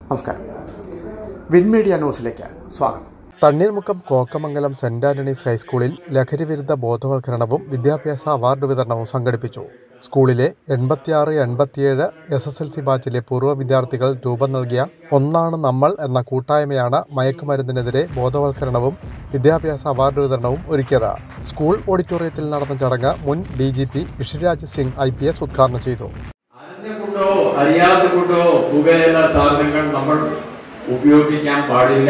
നമസ്കാരം വിൻമീഡിയ ന്യൂസിലേക്ക് സ്വാഗതം തണ്ണീർമുക്കം കോക്കമംഗലം സെന്റ് ആന്റണീസ് ഹൈസ്കൂളിൽ ലഹരിവിരുദ്ധ ബോധവൽക്കരണവും വിദ്യാഭ്യാസ അവാർഡ് വിതരണവും സംഘടിപ്പിച്ചു സ്കൂളിലെ എൺപത്തിയാറ് എൺപത്തിയേഴ് എസ് എസ് എൽ സി ബാച്ചിലെ പൂർവ്വ വിദ്യാർത്ഥികൾ രൂപം നൽകിയ ഒന്നാണ് നമ്മൾ എന്ന കൂട്ടായ്മയാണ് മയക്കുമരുന്നിനെതിരെ ബോധവൽക്കരണവും വിദ്യാഭ്യാസ അവാർഡ് വിതരണവും ഒരുക്കിയത് സ്കൂൾ ഓഡിറ്റോറിയത്തിൽ നടന്ന ചടങ്ങ് മുൻ D G P Rishiraj Singh I P S ഉദ്ഘാടനം ചെയ്തു അറിഞ്ഞുകൊണ്ടോ അറിയാതെ കൊണ്ടോ പുകയില സാധനങ്ങൾ നമ്മൾ ഉപയോഗിക്കാൻ പാടില്ല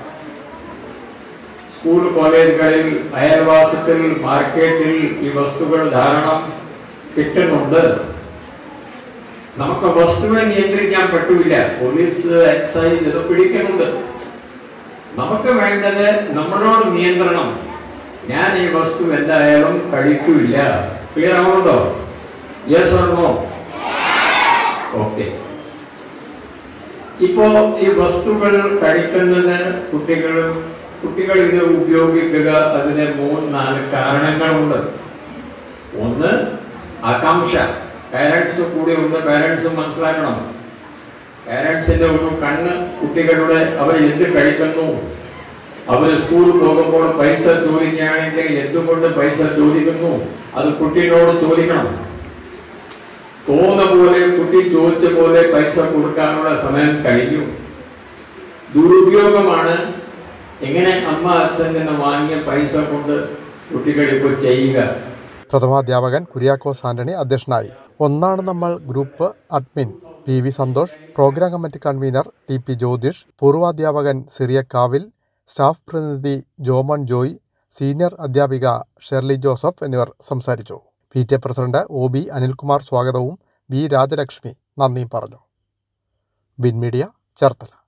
സ്കൂൾ കോളേജുകളിൽ അയൽവാസത്തിൽ മാർക്കറ്റിൽ ഈ വസ്തുക്കൾ ധാരാളം കിട്ടുന്നുണ്ട് നമുക്ക് വസ്തുവിനെ നിയന്ത്രിക്കാൻ പറ്റൂല പോലീസ് എക്സൈസ് ഇത് പിടിക്കുന്നുണ്ട് നമുക്ക് വേണ്ടത് നമ്മളോട് നിയന്ത്രണം ഞാൻ ഈ വസ്തു എന്തായാലും കഴിക്കൂല ക്ലിയർ ആവുന്നുണ്ടോ യെസ് ഓർ നോ ഓക്കെ ഇപ്പോ ഈ വസ്തുക്കൾ കഴിക്കുന്നത് കുട്ടികൾ കുട്ടികൾ ഇത് ഉപയോഗിക്കുക അതിന് മൂന്ന് നാല് കാരണങ്ങളുണ്ട് ഒന്ന് ആകാംക്ഷ പാരൻസ് കൂടി ഉണ്ട് പാരൻസ് മനസ്സിലാക്കണം പാരൻസിന്റെ ഒരു കണ്ണ് കുട്ടികളുടെ അവർ എന്ത് കഴിക്കുന്നു അവർ സ്കൂൾ പോകുമ്പോൾ പൈസ ചോദിക്കുകയാണെങ്കിൽ എന്തുകൊണ്ട് പൈസ ചോദിക്കുന്നു അത് കുട്ടിയോട് ചോദിക്കണം തോന്നുന്ന പോലെ കുട്ടി ചോദിച്ച പോലെ പൈസ കൊടുക്കാനുള്ള സമയം കഴിഞ്ഞു ദുരുപയോഗമാണ് എങ്ങനെ അമ്മ അച്ഛൻ നിന്ന് വാങ്ങിയ പൈസ കൊണ്ട് കുട്ടികൾ ഇപ്പോൾ ചെയ്യുക പ്രഥമാധ്യാപകൻ കുര്യാക്കോസ് ആന്റണി അധ്യക്ഷനായി ഒന്നാണ് നമ്മൾ group admin P V Santhosh program committee convener T P Jyothish പൂർവാധ്യാപകൻ സിറിയ കാവിൽ സ്റ്റാഫ് പ്രതിനിധി ജോമൺ ജോയ് സീനിയർ അധ്യാപിക ഷെർലി ജോസഫ് എന്നിവർ സംസാരിച്ചു P T A president O B Anilkumar സ്വാഗതവും വി രാജലക്ഷ്മി നന്ദിയും പറഞ്ഞു ബിൻ മീഡിയ ചേർത്തല